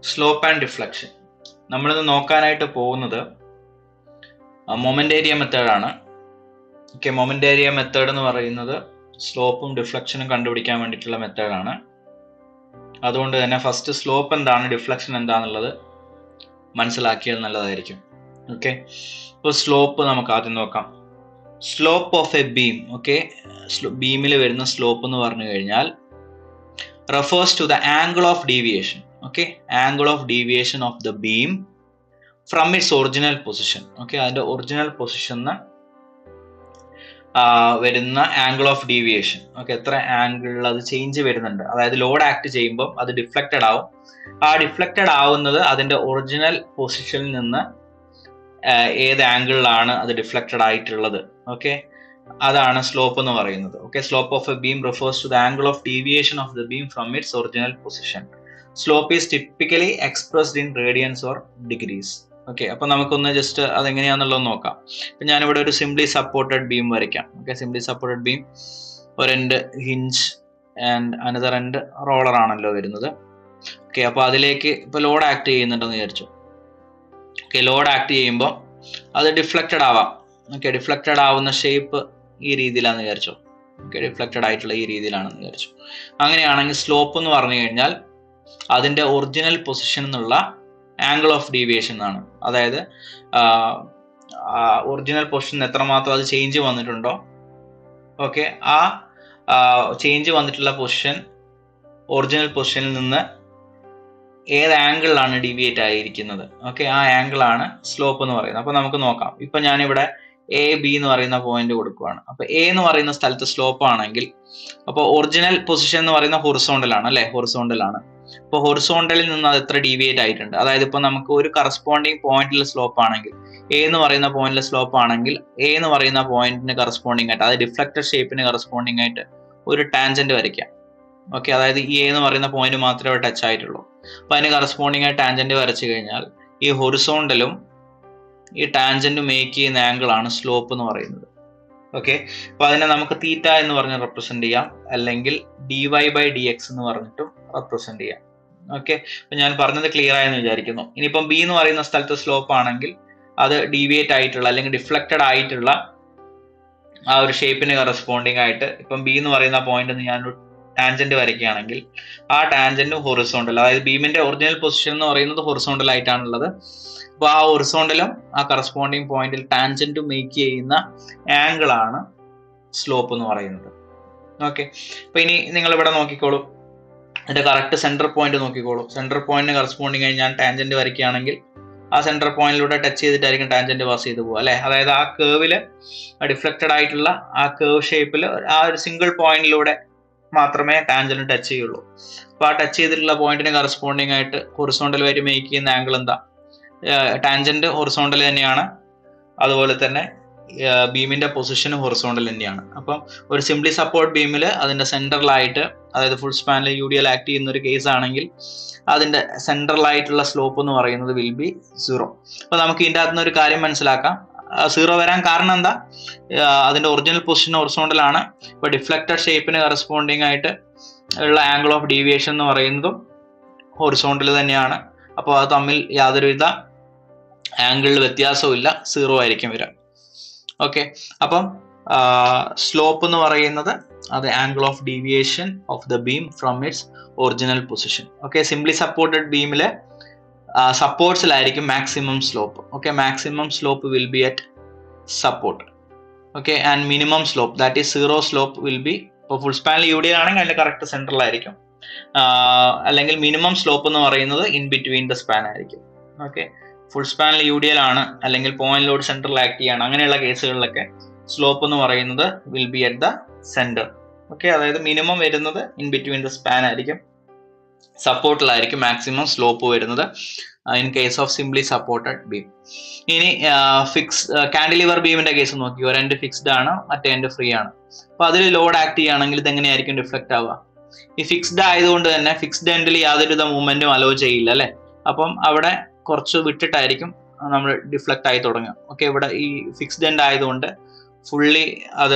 Slope and deflection നമ്മളിത് നോക്കാനായിട്ട് പോകുന്നത് മൊമെന്റ് ഏരിയ മെത്തേഡാണ് ഓക്കെ മൊമെന്റ് ഏരിയ മെത്തേഡ് എന്ന് പറയുന്നത് സ്ലോപ്പും ഡിഫ്ലക്ഷനും കണ്ടുപിടിക്കാൻ വേണ്ടിയിട്ടുള്ള മെത്തേഡാണ് അതുകൊണ്ട് തന്നെ ഫസ്റ്റ് സ്ലോപ്പ് എന്താണ് ഡിഫ്ലക്ഷൻ എന്താണെന്നുള്ളത് മനസ്സിലാക്കിയാൽ നല്ലതായിരിക്കും ഓക്കെ ഇപ്പോൾ സ്ലോപ്പ് നമുക്ക് ആദ്യം നോക്കാം slope of a beam okay ബീമിൽ വരുന്ന സ്ലോപ്പ് എന്ന് പറഞ്ഞു കഴിഞ്ഞാൽ refers to the angle of deviation okay angle of deviation of the beam from its original position okay അതിന്റെ ഒറിജിനൽ പൊസിഷന് വരുന്ന ആംഗിൾ ഓഫ് ഡീവിയേഷൻ ഓക്കെ എത്ര ആംഗിളിൽ അത് ചേഞ്ച് വരുന്നുണ്ട് അതായത് ലോഡ് ആക്ട് ചെയ്യുമ്പോൾ അത് ഡിഫ്ലക്റ്റഡ് ആവും ആ ഡിഫ്ലക്റ്റഡ് ആവുന്നത് അതിന്റെ ഒറിജിനൽ പൊസിഷനിൽ നിന്ന് ഏത് ആംഗിളിലാണ് അത് ഡിഫ്ലക്റ്റഡ് ആയിട്ടുള്ളത് ഓക്കെ അതാണ് സ്ലോപ്പ് എന്ന് പറയുന്നത് okay slope of a beam refers to the angle of deviation of the beam from its original position slope is typically expressed in radians or degrees okay അപ്പൊ നമുക്കൊന്ന് ജസ്റ്റ് അതെങ്ങനെയാണെന്നുള്ളത് നോക്കാം ഇപ്പൊ ഞാനിവിടെ ഒരു സിംപ്ലി സപ്പോർട്ടഡ് ബീം വരയ്ക്കാം okay simply supported beam ഒരു end hinge and another end roller ആണല്ലോ വരുന്നത് ഓക്കെ അപ്പൊ അതിലേക്ക് ഇപ്പൊ ലോഡ് ആക്ട് ചെയ്യുന്നുണ്ടെന്ന് വിചാരിച്ചു ഓക്കെ ലോഡ് ആക്ട് ചെയ്യുമ്പോൾ അത് ഡിഫ്ലക്റ്റഡ് ആവാം ഓക്കെ ഡിഫ്ലക്റ്റഡ് ആവുന്ന ഷേപ്പ് ഈ രീതിയിലാണെന്ന് വിചാരിച്ചു ഓക്കെ ഡിഫ്ലക്റ്റഡ് ആയിട്ടുള്ള ഈ രീതിയിലാണെന്ന് വിചാരിച്ചു അങ്ങനെയാണെങ്കിൽ സ്ലോപ്പ് എന്ന് പറഞ്ഞു കഴിഞ്ഞാൽ അതിന്റെ ഒറിജിനൽ പൊസിഷൻ എന്നുള്ള ആംഗിൾ ഓഫ് ഡീവിയേഷൻ എന്നാണ് അതായത് ഒറിജിനൽ പൊസിഷൻ എത്രമാത്രം അത് ചേഞ്ച് വന്നിട്ടുണ്ടോ ഓക്കെ ആ ചേഞ്ച് വന്നിട്ടുള്ള പൊസിഷൻ ഒറിജിനൽ പൊസിഷനിൽ നിന്ന് ഏത് ആംഗിളിലാണ് ഡീവിയേറ്റ് ആയിരിക്കുന്നത് ഓക്കെ ആ ആംഗിളാണ് സ്ലോപ്പ് എന്ന് പറയുന്നത് അപ്പൊ നമുക്ക് നോക്കാം ഇപ്പൊ ഞാനിവിടെ എ ബി എന്ന് പറയുന്ന പോയിന്റ് കൊടുക്കുവാണ് അപ്പൊ എ എന്ന് പറയുന്ന സ്ഥലത്ത് സ്ലോപ്പ് ആണെങ്കിൽ അപ്പോൾ ഒറിജിനൽ പൊസിഷൻ എന്ന് പറയുന്ന ഹൊറിസോണ്ടൽ ആണ് അല്ലെ ഹൊറിസോണ്ടൽ ആണ് ഇപ്പോൾ ഹൊറിസോണ്ടലിൽ നിന്ന് അത് എത്ര ഡീവിയേറ്റ് ആയിട്ടുണ്ട് അതായത് ഇപ്പൊ നമുക്ക് ഒരു കറസ്പോണ്ടിങ് പോയിന്റിൽ സ്ലോപ്പ് ആണെങ്കിൽ എ എന്ന് പറയുന്ന പോയിന്റിൽ സ്ലോപ്പ് ആണെങ്കിൽ എ എന്ന് പറയുന്ന പോയിന്റിന് കറസ്പോണ്ടിങ് ആയിട്ട് അതായത് ഡിഫ്ലക്റ്റഡ് ഷേപ്പിന് കറസ്പോണ്ടിങ് ആയിട്ട് ഒരു ടാൻജന്റ് വരയ്ക്കാം ഓക്കെ അതായത് ഈ എ എന്ന് പറയുന്ന പോയിന്റ് മാത്രമേ ടച്ച് ആയിട്ടുള്ളൂ അപ്പൊ അതിന് കറസ്പോണ്ടിങ് ആയി ടാൻജന്റ് വരച്ചു കഴിഞ്ഞാൽ ഈ ഹൊറിസോണ്ടലും ഈ ടാൻജന്റ് മേക്ക് ചെയ്യുന്ന ആംഗിൾ ആണ് സ്ലോപ്പ് എന്ന് പറയുന്നത് ഓക്കെ അപ്പൊ അതിനെ നമുക്ക് തീറ്റ എന്ന് പറഞ്ഞ് റെപ്രസെന്റ് ചെയ്യാം അല്ലെങ്കിൽ D Y by D X എന്ന് പറഞ്ഞിട്ടും റെപ്രസെന്റ് ചെയ്യാം ഓക്കെ അപ്പൊ ഞാൻ പറഞ്ഞത് ക്ലിയർ ആയെന്ന് വിചാരിക്കുന്നു ഇനിയിപ്പം ബി എന്ന് പറയുന്ന സ്ഥലത്ത് സ്ലോപ്പ് ആണെങ്കിൽ അത് ഡീവിയേറ്റ് ആയിട്ടുള്ള അല്ലെങ്കിൽ ഡിഫ്ലക്റ്റഡ് ആയിട്ടുള്ള ആ ഒരു ഷേപ്പിന് കറസ്പോണ്ടിങ് ആയിട്ട് ഇപ്പം ബി എന്ന് പറയുന്ന പോയിന്റ് ഞാൻ ടാൻജന്റ് വരയ്ക്കുകയാണെങ്കിൽ ആ ടാൻജന്റും ഹൊറിസോണ്ടൽ അതായത് ബീമിന്റെ ഒറിജിനൽ പൊസിഷൻ എന്ന് പറയുന്നത് ഹൊറിസോണ്ടൽ ആയിട്ടാണുള്ളത് അപ്പോൾ ആ ഹൊറിസോണ്ടലും ആ കറസ്പോണ്ടിങ് പോയിന്റിൽ ടാൻജന്റ് മേക്ക് ചെയ്യുന്ന ആംഗിൾ ആണ് സ്ലോപ്പ് എന്ന് പറയുന്നത് ഓക്കെ അപ്പൊ ഇനി നിങ്ങൾ ഇവിടെ നോക്കിക്കോളൂ അതിന്റെ കറക്റ്റ് സെന്റർ പോയിന്റ് നോക്കിക്കോളൂ സെന്റർ പോയിന്റിന് കറസ്പോണ്ടിങ് ആയി ഞാൻ ടാൻജന്റ് വരയ്ക്കുകയാണെങ്കിൽ ആ സെന്റർ പോയിന്റിലൂടെ ടച്ച് ചെയ്തിട്ടായിരിക്കും ടാൻജന്റ് പാസ് ചെയ്ത് പോകുക അല്ലെ അതായത് ആ കേവില് ഡിഫ്ലക്റ്റഡ് ആയിട്ടുള്ള ആ കേവ് ഷേപ്പിൽ ആ ഒരു സിംഗിൾ പോയിന്റിലൂടെ മാത്രമേ ടാൻജന്റ് ടച്ച് ചെയ്യുള്ളൂ അപ്പൊ ആ ടച്ച് ചെയ്തിട്ടുള്ള പോയിന്റിന് കറസ്പോണ്ടിങ് ആയിട്ട് ഹൊറിസോണ്ടൽ വരെ മേക്ക് ചെയ്യുന്ന ആംഗിൾ എന്താ ടാൻജന്റ് ഹൊറിസോണ്ടൽ തന്നെയാണ് അതുപോലെ തന്നെ ബീമിന്റെ പൊസിഷൻ ഹൊറിസോണ്ടൽ തന്നെയാണ് അപ്പം ഒരു സിംപ്ലി സപ്പോർട്ട് ബീമിൽ അതിന്റെ സെന്ററിലായിട്ട് അതായത് ഫുൾ സ്പാനിൽ യു ഡി എൽ ആക്ട് ചെയ്യുന്ന ഒരു കേസ് ആണെങ്കിൽ അതിന്റെ സെൻട്രലായിട്ടുള്ള സ്ലോപ്പ് എന്ന് പറയുന്നത് വിൽ ബി സീറോ അപ്പൊ നമുക്ക് ഇതിൻ്റെ അകത്തുനിന്ന് ഒരു കാര്യം മനസ്സിലാക്കാം സീറോ വരാൻ കാരണം എന്താ അതിന്റെ ഒറിജിനൽ പൊസിഷൻ ഹൊറിസോണ്ടൽ ആണ് ഇപ്പൊ ഡിഫ്ലക്റ്റഡ് ഷേപ്പിന് കറസ്പോണ്ടിങ് ആയിട്ട് ഉള്ള ആംഗിൾ ഓഫ് ഡീവിയേഷൻ എന്ന് പറയുന്നതും ഹൊറിസോണ്ടൽ തന്നെയാണ് അപ്പോൾ അത് തമ്മിൽ യാതൊരുവിധ ആംഗിളിൽ വ്യത്യാസവും ഇല്ല സീറോ ആയിരിക്കും വരിക ഓക്കെ അപ്പം സ്ലോപ്പ് എന്ന് പറയുന്നത് അത് angle of deviation of the beam from its original position okay simply supported ബീമില് സപ്പോർട്ട്സിലായിരിക്കും maximum slope okay maximum slope will be at support okay and minimum slope that is zero slope will be ഇപ്പോൾ full സ്പാനിൽ U D ആണെങ്കിൽ അതിന്റെ correct സെൻട്രലായിരിക്കും അല്ലെങ്കിൽ minimum slope എന്ന് പറയുന്നത് ഇൻ ബിറ്റ്വീൻ ദ സ്പാൻ ആയിരിക്കും ഓക്കെ ഫുൾ സ്പാനിൽ യു ഡി എൽ ആണ് അല്ലെങ്കിൽ പോയിന്റ് ലോഡ് സെൻട്രൽ ആക്ട് ചെയ്യാണ് അങ്ങനെയുള്ള കേസുകളിലൊക്കെ സ്ലോപ്പ് എന്ന് പറയുന്നത് will be at the centre okay അതായത് മിനിമം വരുന്നത് ഇൻ ബിറ്റ്വീൻ ദ സ്പാൻ ആയിരിക്കും സപ്പോർട്ടിലായിരിക്കും മാക്സിമം സ്ലോപ്പ് വരുന്നത് in case of simply supported beam ഇനി ഫിക്സ് കാൻഡിലിവർ ബീമിന്റെ കേസ് നോക്കി ഒരു എൻഡ് ഫിക്സ്ഡ് ആണ് മറ്റേ എൻഡ് ഫ്രീ ആണ് അപ്പൊ അതിൽ ലോഡ് ആക്ട് ചെയ്യുകയാണെങ്കിൽ ഇത് എങ്ങനെയായിരിക്കും ഡിഫ്ലക്റ്റ് ആവുക ഈ ഫിക്സ്ഡ് ആയതുകൊണ്ട് തന്നെ ഫിക്സ്ഡ് എൻഡിൽ യാതൊരുവിധ മൂവ്മെന്റും അലോ ചെയ്യില്ല അല്ലെ അപ്പം അവിടെ കുറച്ച് വിട്ടിട്ടായിരിക്കും നമ്മൾ ഡിഫ്ലക്റ്റ് ആയി തുടങ്ങുക ഓക്കെ ഇവിടെ ഈ ഫിക്സ്ഡ് എൻഡ് ആയതുകൊണ്ട് ഫുള്ളി അത്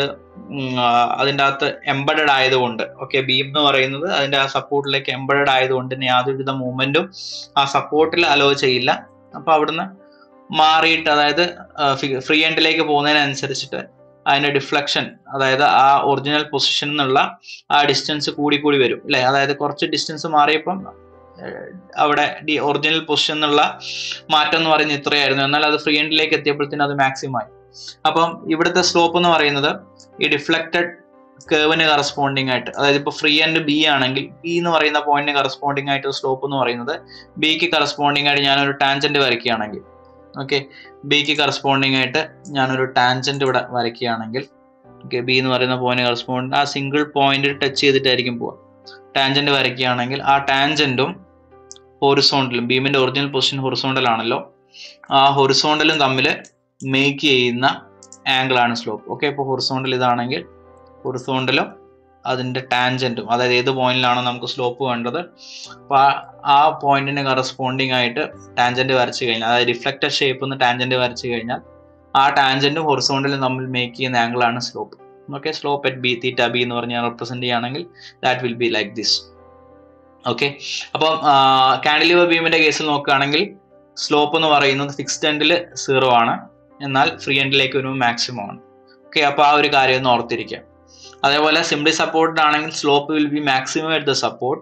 ഉം, ആ, അതിൻ്റെ അകത്ത് എംബഡഡ് ആയതുകൊണ്ട് ഓക്കെ ബീം എന്ന് പറയുന്നത് അതിന്റെ ആ സപ്പോർട്ടിലേക്ക് എംബഡഡ് ആയതുകൊണ്ട് തന്നെ യാതൊരുവിധ മൂവ്മെന്റും ആ സപ്പോർട്ടിൽ അലോ ചെയ്യില്ല അപ്പൊ അവിടുന്ന് മാറിയിട്ട് അതായത് ഫ്രീ എൻഡിലേക്ക് പോകുന്നതിനനുസരിച്ചിട്ട് അതിന്റെ ഡിഫ്ലക്ഷൻ അതായത് ആ ഒറിജിനൽ പൊസിഷൻ എന്നുള്ള ആ ഡിസ്റ്റൻസ് കൂടി കൂടി വരും അല്ലെ അതായത് കുറച്ച് ഡിസ്റ്റൻസ് മാറിയപ്പം ഏഹ്, അവിടെ ഡി ഒറിജിനൽ പൊസിഷൻ എന്നുള്ള മാറ്റം എന്ന് പറയുന്നത് ഇത്രയായിരുന്നു എന്നാൽ അത് ഫ്രീ എൻഡിലേക്ക് എത്തിയപ്പോഴത്തേനും അത് മാക്സിമം ആയി അപ്പം ഇവിടുത്തെ സ്ലോപ്പ് എന്ന് പറയുന്നത് ഈ ഡിഫ്ലക്റ്റഡ് കേവിന് കറസ്പോണ്ടിങ് ആയിട്ട് അതായത് ഇപ്പൊ ഫ്രീ ആൻഡ് ബി ആണെങ്കിൽ ബി എന്ന് പറയുന്ന പോയിന്റിന് കറസ്പോണ്ടിങ് ആയിട്ട് സ്ലോപ്പ് എന്ന് പറയുന്നത് ബിക്ക് കറസ്പോണ്ടിങ് ആയിട്ട് ഞാനൊരു ടാൻജന്റ് വരയ്ക്കുകയാണെങ്കിൽ ഓക്കെ ബിക്ക് കറസ്പോണ്ടിങ് ആയിട്ട് ഞാനൊരു ടാൻജന്റ് ഇവിടെ വരയ്ക്കുകയാണെങ്കിൽ ഓക്കെ ബി എന്ന് പറയുന്ന പോയിന്റ് കറസ്പോണ്ട് ആ സിംഗിൾ പോയിന്റ് ടച്ച് ചെയ്തിട്ടായിരിക്കും പോവുക ടാൻജന്റ് വരയ്ക്കുകയാണെങ്കിൽ ആ ടാൻജന്റും ഹൊറിസോണ്ടലും ബീമിന്റെ ഒറിജിനൽ പൊസിഷൻ ഹൊറിസോണ്ടൽ ആണല്ലോ ആ ഹൊറിസോണ്ടലും തമ്മിൽ മേക്ക് ചെയ്യുന്ന ആംഗിൾ ആണ് സ്ലോപ്പ് ഓക്കെ ഇപ്പോൾ ഹൊറിസോണ്ടൽ ഇതാണെങ്കിൽ ഹൊറിസോണ്ടലും അതിന്റെ ടാൻജന്റും അതായത് ഏത് പോയിന്റിലാണോ നമുക്ക് സ്ലോപ്പ് വേണ്ടത് അപ്പോൾ ആ പോയിന്റിന് കറസ്പോണ്ടിങ് ആയിട്ട് ടാൻജന്റ് വരച്ചു കഴിഞ്ഞാൽ അതായത് റിഫ്ലക്റ്റഡ് ഷേപ്പ് എന്ന് ടാൻജന്റ് വരച്ചു കഴിഞ്ഞാൽ ആ ടാൻജന്റും ഹൊറിസോണ്ടലും തമ്മിൽ മേക്ക് ചെയ്യുന്ന ആംഗിൾ ആണ് slope okay slope at B theta B എന്ന് പറഞ്ഞാൽ റെപ്രസെന്റ് ചെയ്യുകയാണെങ്കിൽ that will be like this okay അപ്പം കാൻഡിലിവർ ബീമിന്റെ കേസിൽ നോക്കുകയാണെങ്കിൽ സ്ലോപ്പ് എന്ന് പറയുന്നത് ഫിക്സ്ഡ് എൻഡിൽ സീറോ ആണ് എന്നാൽ ഫ്രീ എൻഡിലേക്ക് വരുമ്പോൾ മാക്സിമം ആണ് ഓക്കെ അപ്പോൾ ആ ഒരു കാര്യം ഒന്ന് ഓർത്തിരിക്കുക അതേപോലെ സിംപ്ലി സപ്പോർട്ടഡ് ആണെങ്കിൽ slope will be maximum at the support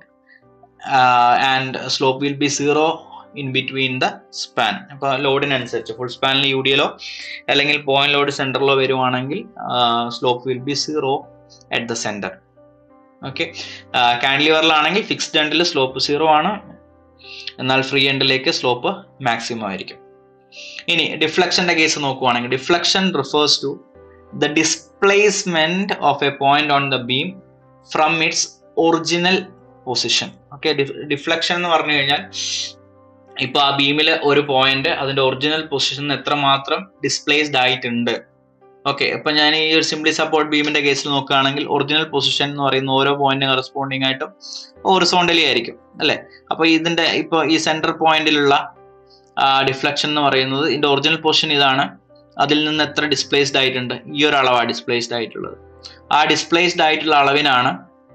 and slope will be zero in between the span അപ്പോൾ ലോഡിനനുസരിച്ച് ഫുൾ സ്പാനിൽ യു ഡിയിലോ അല്ലെങ്കിൽ പോയിന്റ് ലോഡ് സെന്ററിലോ വരുവാണെങ്കിൽ slope will be zero at the centre okay കാൻഡിലിവറിലാണെങ്കിൽ ഫിക്സ്ഡ് എൻഡിൽ slope zero ആണ് എന്നാൽ ഫ്രീ എൻഡിലേക്ക് സ്ലോപ്പ് മാക്സിമം ആയിരിക്കും ഇനി ഡിഫ്ലക്ഷന്റെ കേസ് നോക്കുവാണെങ്കിൽ deflection refers to the displacement of a point on the beam from its original position okay deflection എന്ന് പറഞ്ഞു കഴിഞ്ഞാൽ ഇപ്പൊ ആ ബീമിൽ ഒരു പോയിന്റ് അതിന്റെ ഒറിജിനൽ പൊസിഷൻ എത്രമാത്രം ഡിസ്പ്ലേസ്ഡ് ആയിട്ടുണ്ട് ഓക്കെ ഇപ്പൊ ഞാൻ ഈ ഒരു സിംപ്ലി സപ്പോർട്ട് ബീമിന്റെ കേസിൽ നോക്കുകയാണെങ്കിൽ ഒറിജിനൽ പൊസിഷൻ എന്ന് പറയുന്ന ഓരോ പോയിന്റിന് കറസ്പോണ്ടിങ് ആയിട്ടും ഹൊറിസോണ്ടലി ആയിരിക്കും അല്ലെ അപ്പൊ ഇതിന്റെ ഇപ്പൊ ഈ സെന്റർ പോയിന്റിലുള്ള ഡിഫ്ലക്ഷൻ എന്ന് പറയുന്നത് ഇതിന്റെ ഒറിജിനൽ പൊസിഷൻ ഇതാണ് അതിൽ നിന്ന് എത്ര ഡിസ്പ്ലേസ്ഡ് ആയിട്ടുണ്ട് ഈ ഒരു അളവാണ് ഡിസ്പ്ലേസ്ഡ് ആയിട്ടുള്ളത് ആ ഡിസ്പ്ലേസ്ഡ് ആയിട്ടുള്ള അളവിനാണ്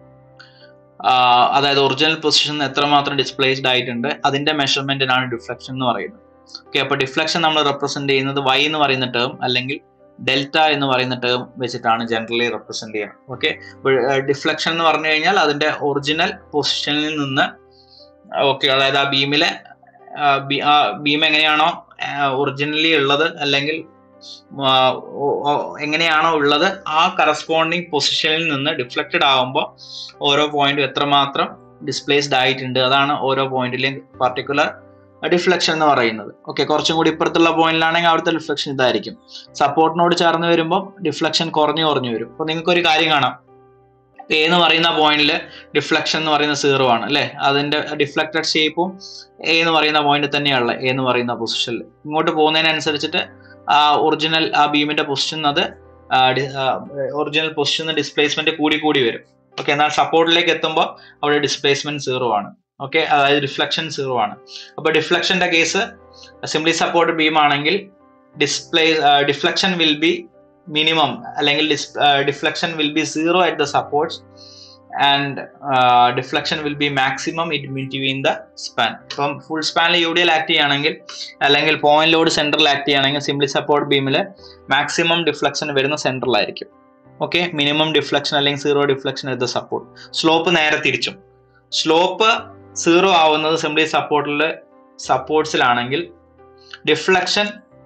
ആ, അതായത് ഒറിജിനൽ പൊസിഷൻ എത്രമാത്രം ഡിസ്പ്ലേസ്ഡ് ആയിട്ടുണ്ട് അതിന്റെ മെഷർമെന്റിനാണ് ഡിഫ്ലക്ഷൻ എന്ന് പറയുന്നത് ഓക്കെ അപ്പൊ ഡിഫ്ലക്ഷൻ നമ്മൾ റെപ്രസെന്റ് ചെയ്യുന്നത് വൈ എന്ന് പറയുന്ന ടേം അല്ലെങ്കിൽ ഡെൽറ്റ എന്ന് പറയുന്ന ടേം വെച്ചിട്ടാണ് ജനറലി റെപ്രസെന്റ് ചെയ്യുന്നത് ഓക്കെ ഡിഫ്ലക്ഷൻ എന്ന് പറഞ്ഞു കഴിഞ്ഞാൽ അതിന്റെ ഒറിജിനൽ പൊസിഷനിൽ നിന്ന് ഓക്കെ അതായത് ആ ബീമിലെ ആ ബീം എങ്ങനെയാണോ ഒറിജിനലി ഉള്ളത് അല്ലെങ്കിൽ ആ, ഓ- ഓ- എങ്ങനെയാണോ ഉള്ളത് ആ കറസ്പോണ്ടിങ് പൊസിഷനിൽ നിന്ന് ഡിഫ്ലക്റ്റഡ് ആകുമ്പോൾ ഓരോ പോയിന്റും എത്രമാത്രം ഡിസ്പ്ലേസ്ഡ് ആയിട്ടുണ്ട് അതാണ് ഓരോ പോയിന്റിലെയും പർട്ടിക്കുലർ ഡിഫ്ലക്ഷൻ എന്ന് പറയുന്നത് ഓക്കെ കുറച്ചും കൂടി ഇപ്പുറത്തുള്ള പോയിന്റിലാണെങ്കിൽ അവിടുത്തെ ഡിഫ്ലക്ഷൻ ഇതായിരിക്കും സപ്പോർട്ടിനോട് ചേർന്ന് വരുമ്പോൾ ഡിഫ്ലക്ഷൻ കുറഞ്ഞു കുറഞ്ഞു വരും അപ്പോൾ നിങ്ങൾക്ക് ഒരു കാര്യം കാണാം എ എന്ന് പറയുന്ന പോയിന്റിൽ ഡിഫ്ലക്ഷൻ എന്ന് പറയുന്ന സീറോ ആണ് അല്ലെ അതിന്റെ ഡിഫ്ലക്റ്റഡ് ഷേപ്പും എ എന്ന് പറയുന്ന പോയിന്റ് തന്നെയാണുള്ളത് എ എന്ന് പറയുന്ന പൊസിഷനിൽ ഇങ്ങോട്ട് പോകുന്നതിനനുസരിച്ചിട്ട് ആ ഒറിജിനൽ ആ ബീമിന്റെ പൊസിഷൻ അത് ഒറിജിനൽ പൊസിഷൻ ഡിസ്പ്ലേസ്മെന്റ് കൂടി കൂടി വരും ഓക്കെ എന്നാൽ സപ്പോർട്ടിലേക്ക് എത്തുമ്പോൾ അവിടെ ഡിസ്പ്ലേസ്മെന്റ് സീറോ ആണ് ഓക്കെ അതായത് റിഫ്ലക്ഷൻ സീറോ ആണ് അപ്പൊ ഡിഫ്ലക്ഷന്റെ കേസ് സിംപ്ലി സപ്പോർട്ട് ബീം ആണെങ്കിൽ display deflection will be minimum അല്ലെങ്കിൽ deflection will be zero at the supports and deflection will be maximum it between the span ഇപ്പം ഫുൾ സ്പാനിൽ U D L act ചെയ്യുകയാണെങ്കിൽ അല്ലെങ്കിൽ point load സെന്ററിൽ act ചെയ്യുകയാണെങ്കിൽ simply support ബീമിൽ maximum deflection വരുന്ന സെന്ററിലായിരിക്കും ഓക്കെ മിനിമം ഡിഫ്ലക്ഷൻ അല്ലെങ്കിൽ സീറോ ഡിഫ്ലക്ഷൻ എന്ന സപ്പോർട്ട് സ്ലോപ്പ് നേരെ തിരിച്ചും സ്ലോപ്പ് സീറോ ആവുന്നത് സിംപ്ലി സപ്പോർട്ടിൽ സപ്പോർട്ട്സിലാണെങ്കിൽ deflection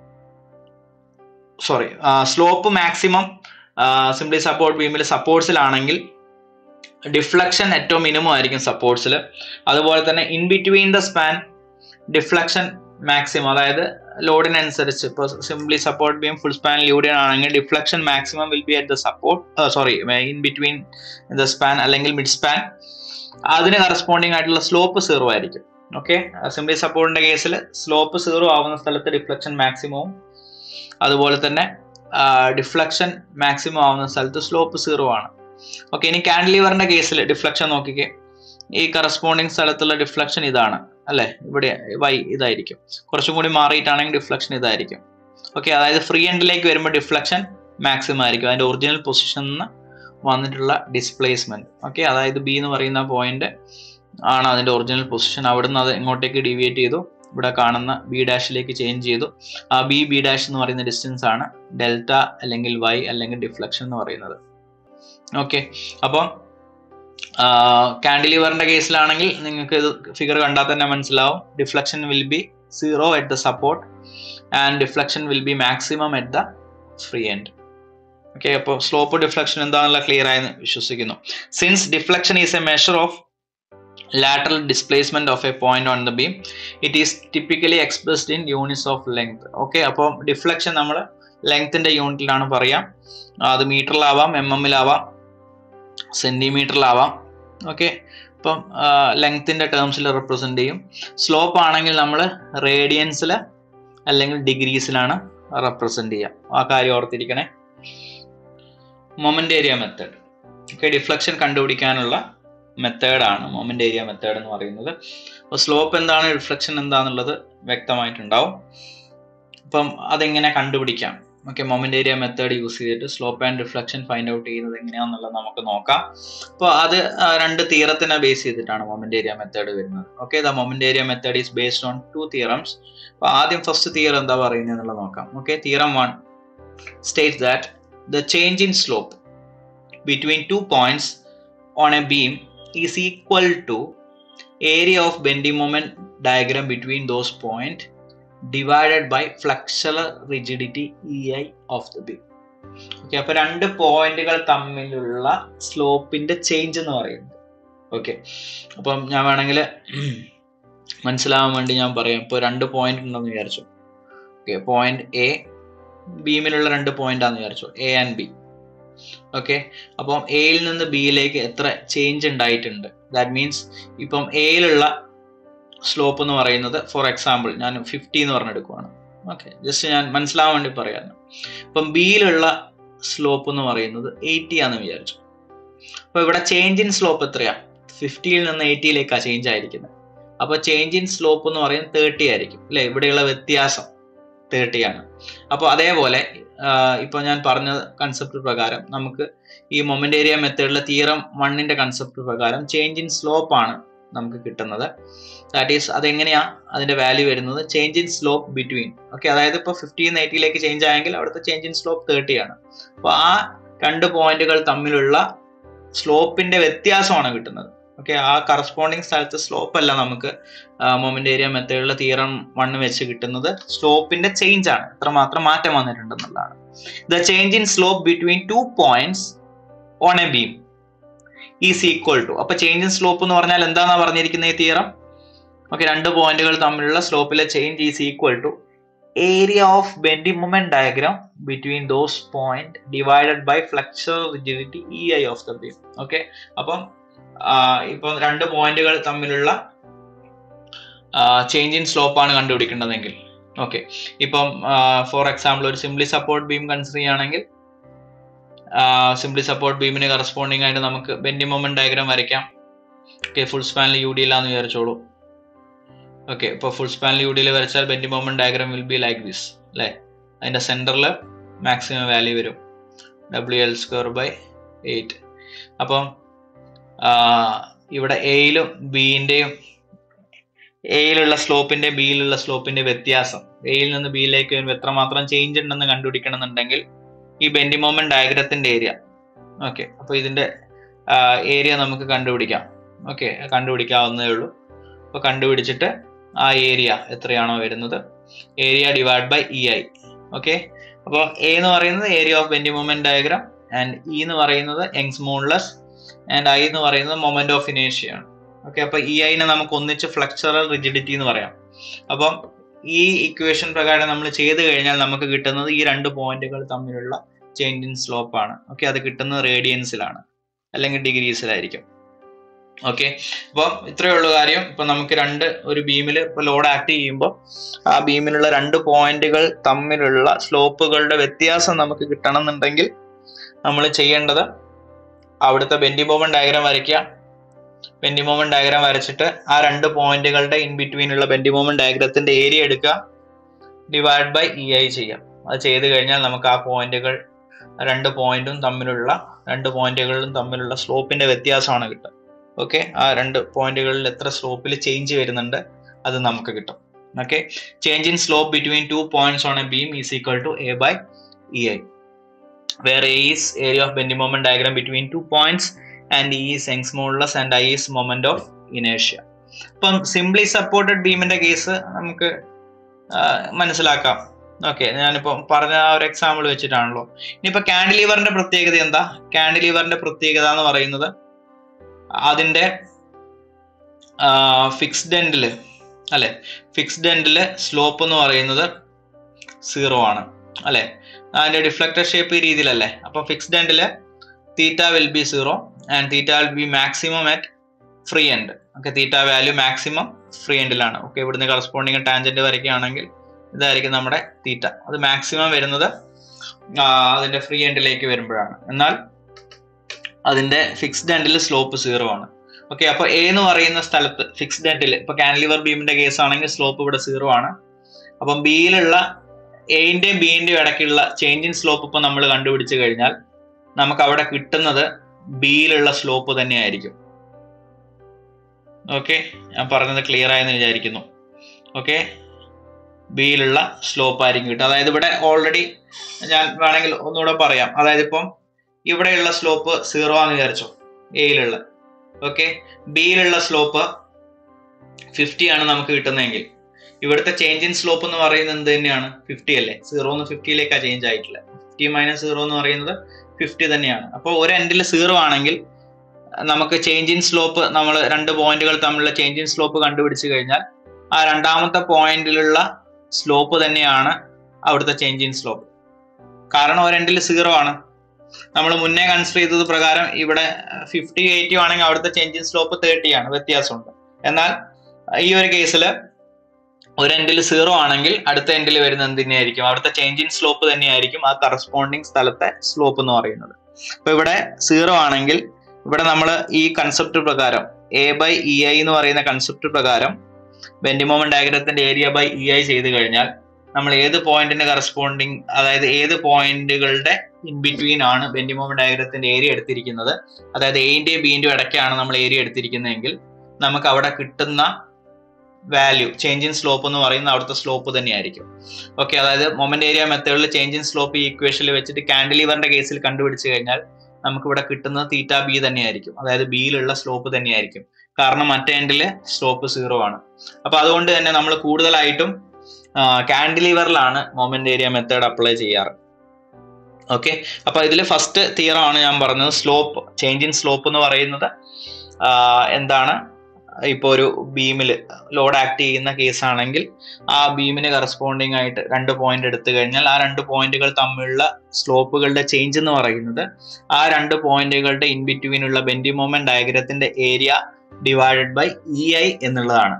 sorry slope maximum simply support ബീമിൽ സപ്പോർട്ട്സിലാണെങ്കിൽ ഡിഫ്ലക്ഷൻ ഏറ്റവും മിനിമം ആയിരിക്കും സപ്പോർട്ട്സിൽ അതുപോലെ തന്നെ in between the span deflection maximum അതായത് ലോഡിനനുസരിച്ച് ഇപ്പോൾ simply support beam full span ലൂഡിയൻ ആണെങ്കിൽ deflection maximum will be at the support sorry in between the span അല്ലെങ്കിൽ മിഡ് സ്പാൻ അതിന് കറസ്പോണ്ടിങ് ആയിട്ടുള്ള സ്ലോപ്പ് സീറോ ആയിരിക്കും ഓക്കെ സിംപ്ലി സപ്പോർട്ടിന്റെ കേസിൽ സ്ലോപ്പ് സീറോ ആവുന്ന സ്ഥലത്ത് ഡിഫ്ലക്ഷൻ മാക്സിമവും അതുപോലെ തന്നെ ഡിഫ്ലക്ഷൻ മാക്സിമം ആവുന്ന സ്ഥലത്ത് സ്ലോപ്പ് സീറോ ആണ് ഓക്കെ ഇനി കാൻഡിലിവറിന്റെ കേസിൽ ഡിഫ്ലക്ഷൻ നോക്കിക്കേ ഈ കറസ്പോണ്ടിങ് സ്ഥലത്തുള്ള ഡിഫ്ലക്ഷൻ ഇതാണ് അല്ലെ ഇവിടെ വൈ ഇതായിരിക്കും കുറച്ചും കൂടി മാറിയിട്ടാണെങ്കിൽ ഡിഫ്ലക്ഷൻ ഇതായിരിക്കും ഓക്കെ അതായത് ഫ്രീ എൻഡിലേക്ക് വരുമ്പോൾ ഡിഫ്ലക്ഷൻ മാക്സിമം ആയിരിക്കും അതിന്റെ ഒറിജിനൽ പൊസിഷനിൽ നിന്ന് വന്നിട്ടുള്ള ഡിസ്പ്ലേസ്മെന്റ് ഓക്കെ അതായത് ബി എന്ന് പറയുന്ന പോയിന്റ് ആണ് അതിന്റെ ഒറിജിനൽ പൊസിഷൻ അവിടുന്ന് അത് എങ്ങോട്ടേക്ക് ഡീവിയേറ്റ് ചെയ്തു ഇവിടെ കാണുന്ന ബി ഡാഷിലേക്ക് ചേഞ്ച് ചെയ്തു ആ ബി ബി ഡാഷ് എന്ന് പറയുന്ന ഡിസ്റ്റൻസ് ആണ് ഡെൽറ്റ അല്ലെങ്കിൽ വൈ അല്ലെങ്കിൽ ഡിഫ്ലക്ഷൻ എന്ന് പറയുന്നത് ഓക്കെ അപ്പം കാൻഡിലിവറിന്റെ കേസിലാണെങ്കിൽ നിങ്ങൾക്ക് ഇത് ഫിഗർ കണ്ടാൽ തന്നെ മനസ്സിലാവും deflection will be zero at the support and deflection will be maximum at the free end okay അപ്പോൾ സ്ലോപ്പ് ഡിഫ്ലക്ഷൻ എന്താണെന്നുള്ള ക്ലിയർ ആയെന്ന് വിശ്വസിക്കുന്നു since deflection is a measure of lateral displacement of a point on the beam it is typically expressed in units of length okay അപ്പോൾ deflection നമ്മൾ ലെങ്ത്തിന്റെ യൂണിറ്റിലാണ് പറയാം അത് മീറ്ററിലാവാം M എമ്മിലാവാം സെന്റിമീറ്ററിലാവാം okay ഇപ്പം ലെങ്ത്തിന്റെ ടേംസിൽ റെപ്രസെന്റ് ചെയ്യും സ്ലോപ്പ് ആണെങ്കിൽ നമ്മൾ റേഡിയൻസിൽ അല്ലെങ്കിൽ ഡിഗ്രീസിലാണ് റെപ്രസെന്റ് ചെയ്യുക ആ കാര്യം ഓർത്തിരിക്കണേ moment area method okay deflection കണ്ടുപിടിക്കാനുള്ള മെത്തേഡാണ് മൊമെന്റ് ഏരിയ മെത്തേഡ് എന്ന് പറയുന്നത് അപ്പോൾ സ്ലോപ്പ് എന്താണ് റിഫ്ലക്ഷൻ എന്താണെന്നുള്ളത് വ്യക്തമായിട്ടുണ്ടാവും അപ്പം അതെങ്ങനെ കണ്ടുപിടിക്കാം okay moment area method use ചെയ്തിട്ട് slope and reflection find out ചെയ്യുന്നത് എങ്ങനെയാണെന്നുള്ളത് നമുക്ക് നോക്കാം അപ്പോൾ അത് രണ്ട് തീറത്തിനെ ബേസ് ചെയ്തിട്ടാണ് മൊമെന്റ് ഏരിയ മെത്തേഡ് വരുന്നത് okay the moment area method is based on two theorems അപ്പോൾ ആദ്യം ഫസ്റ്റ് തിയർ എന്താ പറയുന്നത് എന്നുള്ളത് നോക്കാം okay theorem one state that the change in slope between two points on a beam is equal to area of bending moment diagram between those point divided by flexural rigidity EI of the beam. Okay അപ്പൊ രണ്ട് പോയിന്റുകൾ തമ്മിലുള്ള സ്ലോപ്പിന്റെ change എന്ന് പറയുന്നത് okay അപ്പം ഞാൻ വേണമെങ്കിൽ മനസ്സിലാവാൻ വേണ്ടി ഞാൻ പറയാം ഇപ്പോൾ രണ്ട് പോയിന്റ് ഉണ്ടെന്ന് വിചാരിച്ചു ഓക്കെ പോയിന്റ് എ ബീമിലുള്ള രണ്ട് പോയിന്റ് ആണെന്ന് വിചാരിച്ചു എ ആൻഡ് ബി ഓക്കെ അപ്പം എയിൽ നിന്ന് ബിയിലേക്ക് എത്ര ചേഞ്ച് ഉണ്ടായിട്ടുണ്ട് ദാറ്റ് മീൻസ് ഇപ്പം എയിലുള്ള സ്ലോപ്പ് എന്ന് പറയുന്നത് ഫോർ എക്സാമ്പിൾ ഞാൻ ഫിഫ്റ്റി എന്ന് പറഞ്ഞെടുക്കുവാണ് ഓക്കെ ജസ്റ്റ് ഞാൻ മനസ്സിലാവാൻ വേണ്ടി പറയാം ഇപ്പം ബിയിലുള്ള സ്ലോപ്പ് എന്ന് പറയുന്നത് എയ്റ്റി ആണെന്ന് വിചാരിച്ചു അപ്പൊ ഇവിടെ ചേഞ്ച് ഇൻ സ്ലോപ്പ് എത്രയാ ഫിഫ്റ്റിയിൽ നിന്ന് എയ്റ്റിയിലേക്കാണ് ചേഞ്ച് ആയിരിക്കുന്നത് അപ്പൊ ചേഞ്ച് ഇൻ സ്ലോപ്പ് എന്ന് പറയുന്നത് തേർട്ടി ആയിരിക്കും അല്ലെ ഇവിടെയുള്ള വ്യത്യാസം തേർട്ടി ആണ് അപ്പോൾ അതേപോലെ ഇപ്പോൾ ഞാൻ പറഞ്ഞ കൺസെപ്റ്റ് പ്രകാരം നമുക്ക് ഈ മൊമെന്റ് ഏരിയ മെത്തേഡിലെ തീരം വണ്ണിന്റെ കൺസെപ്റ്റ് പ്രകാരം ചേഞ്ച് ഇൻ സ്ലോപ്പ് ആണ് നമുക്ക് കിട്ടുന്നത് ദാറ്റ് ഈസ് അതെങ്ങനെയാ അതിന്റെ വാല്യൂ വരുന്നത് change in slope between okay അതായത് ഇപ്പോൾ ഫിഫ്റ്റീൻ എയ്റ്റിയിലേക്ക് ചേഞ്ച് ആയെങ്കിൽ അവിടുത്തെ ചേഞ്ച് ഇൻ സ്ലോപ്പ് തേർട്ടി ആണ് അപ്പോൾ ആ രണ്ട് പോയിന്റുകൾ തമ്മിലുള്ള സ്ലോപ്പിന്റെ വ്യത്യാസമാണ് കിട്ടുന്നത് ഓക്കെ ആ കറസ്പോണ്ടിങ് സ്ഥലത്ത് സ്ലോപ്പ് അല്ല നമുക്ക് മൊമെന്റ് ഏരിയ മെത്തേഡിലെ തീരം വണ്ണ് വെച്ച് കിട്ടുന്നത് സ്ലോപ്പിന്റെ ചേഞ്ച് ആണ് എത്രമാത്രം മാറ്റം വന്നിട്ടുണ്ടെന്നുള്ളതാണ് the change in slope between two points on a beam is equal to അപ്പൊ ചേഞ്ച് ഇൻ സ്ലോപ്പ് എന്ന് പറഞ്ഞാൽ എന്താണെന്നാ പറഞ്ഞിരിക്കുന്ന ഈ തീരം ഓക്കെ രണ്ട് പോയിന്റുകൾ തമ്മിലുള്ള സ്ലോപ്പിലെ change is equal to area of bending moment diagram between those point divided by flexure rigidity E I of the beam okay അപ്പം ഇപ്പം രണ്ട് പോയിന്റുകൾ തമ്മിലുള്ള ചേഞ്ച് ഇൻ സ്ലോപ്പ് ആണ് കണ്ടുപിടിക്കേണ്ടതെങ്കിൽ ഓക്കെ ഇപ്പം ഫോർ എക്സാമ്പിൾ ഒരു സിംപ്ലി സപ്പോർട്ട് ബീം കൺസിഡർ ചെയ്യുകയാണെങ്കിൽ സിംപ്ലി സപ്പോർട്ട് ബീമിന് കറസ്പോണ്ടിങ് ആയിട്ട് നമുക്ക് ബെൻഡി മൊമെന്റ് ഡയഗ്രാം വരയ്ക്കാം ഓക്കെ ഫുൾ സ്പാനിൽ യു ഡി ഇല്ലാന്ന് വിചാരിച്ചോളൂ ഓക്കെ ഇപ്പോൾ ഫുൾ സ്പാനിൽ യു ഡിയിൽ വരച്ചാൽ bending moment diagram will be like this അല്ലേ അതിന്റെ സെന്ററിൽ മാക്സിമം വാല്യൂ വരും W L square by eight അപ്പം ഇവിടെ എയിലും ബിന്റെയും എയിലുള്ള സ്ലോപ്പിന്റെ ബിയിലുള്ള സ്ലോപ്പിന്റെ വ്യത്യാസം എയിൽ നിന്ന് ബിയിലേക്ക് വരുമ്പോൾ എത്രമാത്രം ചേഞ്ച് ഉണ്ടെന്ന് കണ്ടുപിടിക്കണം എന്നുണ്ടെങ്കിൽ ഈ ബെൻഡി മൊമെന്റ് ഡയഗ്രത്തിന്റെ ഏരിയ ഓക്കെ അപ്പൊ ഇതിന്റെ ഏരിയ നമുക്ക് കണ്ടുപിടിക്കാം ഓക്കെ കണ്ടുപിടിക്കാവുന്നതേ ഉള്ളൂ അപ്പൊ കണ്ടുപിടിച്ചിട്ട് ആ ഏരിയ എത്രയാണോ വരുന്നത് area divide by E I okay അപ്പോൾ എ എന്ന് പറയുന്നത് area of bending moment diagram and E എന്ന് പറയുന്നത് യങ്സ് മോൺലെസ് ആൻഡ് ഐ എന്ന് പറയുന്നത് മൊമെന്റ് ഓഫ് ഇനേഷ്യ ആണ് ഓക്കെ അപ്പൊ ഇ ഐനെ നമുക്ക് ഒന്നിച്ച് ഫ്ലെക്ചറൽ റിജിഡിറ്റി എന്ന് പറയാം അപ്പം ഈ ഇക്വേഷൻ പ്രകാരം നമ്മൾ ചെയ്ത് കഴിഞ്ഞാൽ നമുക്ക് കിട്ടുന്നത് ഈ രണ്ട് പോയിന്റുകൾ തമ്മിലുള്ള ചേഞ്ച് ഇൻ സ്ലോപ്പ് ആണ് ഓക്കെ അത് കിട്ടുന്നത് റേഡിയൻസിലാണ് അല്ലെങ്കിൽ ഡിഗ്രീസിലായിരിക്കും ഓക്കെ അപ്പം ഇത്രയേ ഉള്ളൂ കാര്യം ഇപ്പൊ നമുക്ക് രണ്ട് ഒരു ബീമിൽ ഇപ്പൊ ലോഡ് ആക്ട് ചെയ്യുമ്പോൾ ആ ബീമിലുള്ള രണ്ട് പോയിന്റുകൾ തമ്മിലുള്ള സ്ലോപ്പുകളുടെ വ്യത്യാസം നമുക്ക് കിട്ടണം എന്നുണ്ടെങ്കിൽ നമ്മൾ ചെയ്യേണ്ടത് അവിടുത്തെ ബെൻഡി മൊമെന്റ് ഡയഗ്രാം വരയ്ക്കുക ബെൻഡി മൊമെന്റ് ഡയഗ്രാം വരച്ചിട്ട് ആ രണ്ട് പോയിന്റുകളുടെ ഇൻ ബിറ്റ്വീനുള്ള ബെൻഡി മൊമെന്റ് ഡയഗ്രത്തിന്റെ ഏരിയ എടുക്കുക ഡിവൈഡ് ബൈ ഇ ഐ ചെയ്യാം അത് ചെയ്ത് കഴിഞ്ഞാൽ നമുക്ക് ആ പോയിന്റുകൾ രണ്ട് പോയിന്റും തമ്മിലുള്ള രണ്ട് പോയിന്റുകളിലും തമ്മിലുള്ള സ്ലോപ്പിന്റെ വ്യത്യാസമാണ് കിട്ടുക ഓക്കെ ആ രണ്ട് പോയിന്റുകളിൽ എത്ര സ്ലോപ്പിൽ ചേഞ്ച് വരുന്നുണ്ട് അത് നമുക്ക് കിട്ടും okay change in slope between two points on a beam is equal to A by E I where A is area of bending moment diagram between two points and E is Young's modulus and I is moment of ഇനേഷ്യ അപ്പം simply supported ബീമിന്റെ case നമുക്ക് മനസ്സിലാക്കാം okay ഞാനിപ്പോ പറഞ്ഞ ആ ഒരു example വെച്ചിട്ടാണല്ലോ ഇനിയിപ്പോ കാൻഡിലീവറിന്റെ പ്രത്യേകത എന്താ കാൻഡിലീവറിന്റെ പ്രത്യേകത എന്ന് പറയുന്നത് അതിന്റെ ഫിക്സ്ഡ് എൻഡില് അല്ലെ ഫിക്സ്ഡ് എൻഡില് സ്ലോപ്പ് എന്ന് പറയുന്നത് സീറോ ആണ് അല്ലെ അതിന്റെ ഡിഫ്ലക്ടർ ഷേപ്പ് ഈ രീതിയിലല്ലേ അപ്പൊ ഫിക്സ്ഡ് എൻഡില് theta will be zero and theta will be maximum at free end okay theta value maximum free എൻഡിലാണ് ഓക്കെ ഇവിടുന്ന് കറസ്പോണ്ടിങ് ടാൻജന്റ് വരയ്ക്കുകയാണെങ്കിൽ ഇതായിരിക്കും നമ്മുടെ തീറ്റ അത് മാക്സിമം വരുന്നത് അതിന്റെ ഫ്രീ എൻഡിലേക്ക് വരുമ്പോഴാണ് എന്നാൽ അതിന്റെ ഫിക്സ്ഡ് എൻഡിൽ സ്ലോപ്പ് സീറോ ആണ് ഓക്കെ അപ്പൊ എ എന്ന് പറയുന്ന സ്ഥലത്ത് ഫിക്സ്ഡ് എൻഡിൽ ഇപ്പൊ കാൻലിവർ ബീമിന്റെ കേസ് ആണെങ്കിൽ സ്ലോപ്പ് ഇവിടെ സീറോ ആണ് അപ്പം ബിയിലുള്ള എന്റെയും ബിന്റെയും ഇടയ്ക്കുള്ള ചേഞ്ച് ഇൻ സ്ലോപ്പ് ഇപ്പൊ നമ്മൾ കണ്ടുപിടിച്ചു കഴിഞ്ഞാൽ നമുക്ക് അവിടെ കിട്ടുന്നത് ബിയിലുള്ള സ്ലോപ്പ് തന്നെയായിരിക്കും ഓക്കെ ഞാൻ പറഞ്ഞത് ക്ലിയർ ആയെന്ന് വിചാരിക്കുന്നു ഓക്കെ ബിയിലുള്ള സ്ലോപ്പ് ആയിരിക്കും കിട്ടുക അതായത് ഇവിടെ ഓൾറെഡി ഞാൻ വേണമെങ്കിൽ ഒന്നുകൂടെ പറയാം അതായത് ഇപ്പം ഇവിടെയുള്ള സ്ലോപ്പ് സീറോ ആണെന്ന് വിചാരിച്ചോ എയിലുള്ള ഓക്കെ ബിയിലുള്ള സ്ലോപ്പ് ഫിഫ്റ്റി ആണ് നമുക്ക് കിട്ടുന്നതെങ്കിൽ ഇവിടുത്തെ ചേഞ്ച് ഇൻ സ്ലോപ്പ് എന്ന് പറയുന്നത് എന്ത് തന്നെയാണ് ഫിഫ്റ്റി അല്ലേ സീറോ എന്ന് ഫിഫ്റ്റിയിലേക്കാണ് ചേഞ്ച് ആയിട്ടില്ല ഫിഫ്റ്റി മൈനസ് സീറോ എന്ന് പറയുന്നത് ഫിഫ്റ്റി തന്നെയാണ് അപ്പോൾ ഒരു എൻഡിൽ സീറോ ആണെങ്കിൽ നമുക്ക് ചേഞ്ച് ഇൻ സ്ലോപ്പ് നമ്മൾ രണ്ട് പോയിന്റുകൾ തമ്മിലുള്ള ചേഞ്ച് ഇൻ സ്ലോപ്പ് കണ്ടുപിടിച്ചു കഴിഞ്ഞാൽ ആ രണ്ടാമത്തെ പോയിന്റിലുള്ള സ്ലോപ്പ് തന്നെയാണ് അവിടുത്തെ ചേഞ്ച് ഇൻ സ്ലോപ്പ് കാരണം ഒരു എൻഡിൽ സീറോ ആണ് നമ്മൾ മുന്നേ കൺസിഡർ ചെയ്തത് പ്രകാരം ഇവിടെ ഫിഫ്റ്റി എയ്റ്റി ആണെങ്കിൽ അവിടുത്തെ ചേഞ്ച് ഇൻ സ്ലോപ്പ് തേർട്ടി ആണ് വ്യത്യാസമുണ്ട് എന്നാൽ ഈ ഒരു കേസിൽ ഒരു എൻഡിൽ സീറോ ആണെങ്കിൽ അടുത്ത എൻഡിൽ വരുന്ന എന്ത് തന്നെയായിരിക്കും അവിടുത്തെ ചേഞ്ച് ഇൻ സ്ലോപ്പ് തന്നെയായിരിക്കും ആ കറസ്പോണ്ടിങ് സ്ഥലത്തെ സ്ലോപ്പ് എന്ന് പറയുന്നത് അപ്പൊ ഇവിടെ സീറോ ആണെങ്കിൽ ഇവിടെ നമ്മൾ ഈ കൺസെപ്റ്റ് പ്രകാരം എ ബൈ ഇ ഐ എന്ന് പറയുന്ന കൺസെപ്റ്റ് പ്രകാരം ബെൻഡിമോമൻ ഡയഗ്രത്തിന്റെ ഏരിയ ബൈ ഇ ഐ ചെയ്ത് കഴിഞ്ഞാൽ നമ്മൾ ഏത് പോയിന്റിന് കറസ്പോണ്ടിങ് അതായത് ഏത് പോയിന്റുകളുടെ ഇൻ ബിറ്റ്വീൻ ആണ് ബെൻഡിമോമൻ ഡയഗ്രത്തിന്റെ ഏരിയ എടുത്തിരിക്കുന്നത് അതായത് എന്റെയും ബിന്റെയും ഇടയ്ക്കാണ് നമ്മൾ ഏരിയ എടുത്തിരിക്കുന്നതെങ്കിൽ നമുക്ക് അവിടെ കിട്ടുന്ന വാല്യൂ ചേഞ്ച് ഇൻ സ്ലോപ്പ് എന്ന് പറയുന്ന അവിടുത്തെ സ്ലോപ്പ് തന്നെയായിരിക്കും ഓക്കെ അതായത് മൊമെന്റ് ഏരിയ മെത്തേഡിൽ ചേഞ്ച് ഇൻ സ്ലോപ്പ് ഈ ഇക്വേഷനിൽ വെച്ചിട്ട് കാൻഡിലിവറിന്റെ കേസിൽ കണ്ടുപിടിച്ച് കഴിഞ്ഞാൽ നമുക്ക് ഇവിടെ കിട്ടുന്നത് തീറ്റ ബി തന്നെയായിരിക്കും അതായത് ബിയിലുള്ള സ്ലോപ്പ് തന്നെയായിരിക്കും കാരണം മറ്റേ എൻഡില് സ്ലോപ്പ് സീറോ ആണ് അപ്പൊ അതുകൊണ്ട് തന്നെ നമ്മൾ കൂടുതലായിട്ടും കാൻഡിലിവറിലാണ് മൊമെന്റ് ഏരിയ മെത്തേഡ് അപ്ലൈ ചെയ്യാറ് ഓക്കെ അപ്പൊ ഇതിൽ ഫസ്റ്റ് തിയറം ആണ് ഞാൻ പറഞ്ഞത് സ്ലോപ്പ് ചേഞ്ച് ഇൻ സ്ലോപ്പ് എന്ന് പറയുന്നത് എന്താണ് ഇപ്പോൾ ഒരു ബീമിൽ ലോഡ് ആക്ട് ചെയ്യുന്ന കേസ് ആണെങ്കിൽ ആ ബീമിന് കറസ്പോണ്ടിങ് ആയിട്ട് രണ്ട് പോയിന്റ് എടുത്തു കഴിഞ്ഞാൽ ആ രണ്ട് പോയിന്റുകൾ തമ്മിലുള്ള സ്ലോപ്പുകളുടെ ചേഞ്ച് എന്ന് പറയുന്നത് ആ രണ്ട് പോയിന്റുകളുടെ ഇൻ ബിറ്റ്വീനുള്ള ബെൻഡി മൊമെന്റ് ഡയഗ്രത്തിന്റെ area divided by E I എന്നുള്ളതാണ്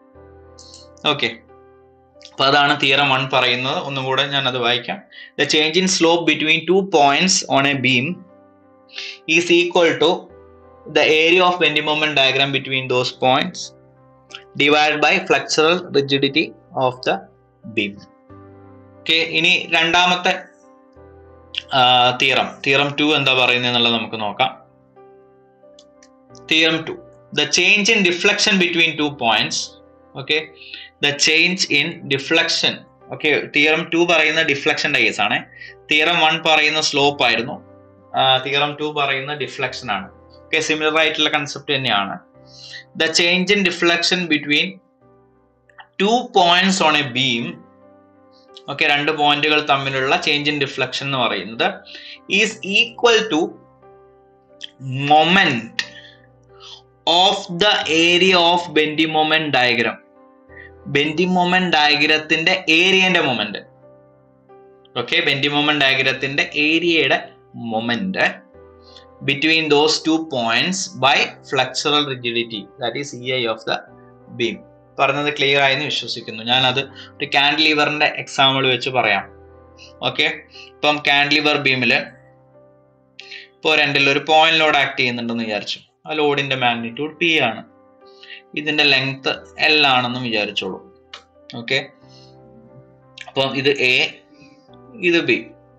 ഓക്കെ അപ്പൊ അതാണ് തിയറം വൺ പറയുന്നത് ഒന്നും കൂടെ ഞാൻ അത് വായിക്കാം the change in slope between two points on a beam is equal to the area of bending moment diagram between those points divided by flexural rigidity of the beam. Okay ഇനി രണ്ടാമത്തെ theorem theorem to എന്താ പറയുന്നത് എന്നുള്ളത് നമുക്ക് നോക്കാം theorem two the change in deflection between two points okay the change in deflection okay theorem two പറയുന്ന ഡിഫ്ലക്ഷന്റെ case ആണ് തിയറം വൺ പറയുന്ന സ്ലോപ്പ് ആയിരുന്നു തിയറം ടു പറയുന്ന ഡിഫ്ലക്ഷൻ ആണ് ഒക്കെ സിമിലർ ആയിട്ടുള്ള കൺസെപ്റ്റ് തന്നെയാണ് the change in deflection between two points on a beam okay രണ്ട് പോയിന്റുകൾ തമ്മിലുള്ള ചേഞ്ച് ഇൻ ഡിഫ്ലക്ഷൻ എന്ന് പറയുന്നത് is equal to moment of the area of bending moment diagram bending moment ഡയഗ്രത്തിന്റെ ഏരിയന്റെ മൊമെന്റ് ഓക്കെ ബെൻഡി മൊമെന്റ് ഡയഗ്രത്തിന്റെ ഏരിയയുടെ moment between those two points by flexural rigidity that is EI of the beam പറഞ്ഞത് clear ആയെന്ന് വിശ്വസിക്കുന്നു ഞാൻ അത് ഒരു കാൻഡിലിവറിന്റെ എക്സാമ്പിൾ വെച്ച് പറയാം ഓക്കെ ഇപ്പം കാൻഡിലിവർ ബീമിൽ ഇപ്പോൾ രണ്ടിൽ ഒരു പോയിന്റ് ലോഡ് ആക്ട് ചെയ്യുന്നുണ്ടെന്ന് വിചാരിച്ചു ആ ലോഡിന്റെ മാഗ്നിറ്റ്യൂഡ് പി ആണ് ഇതിന്റെ ലെങ്ത് എൽ ആണെന്ന് വിചാരിച്ചോളൂ ഓക്കെ അപ്പം ഇത് എ ഇത് ബി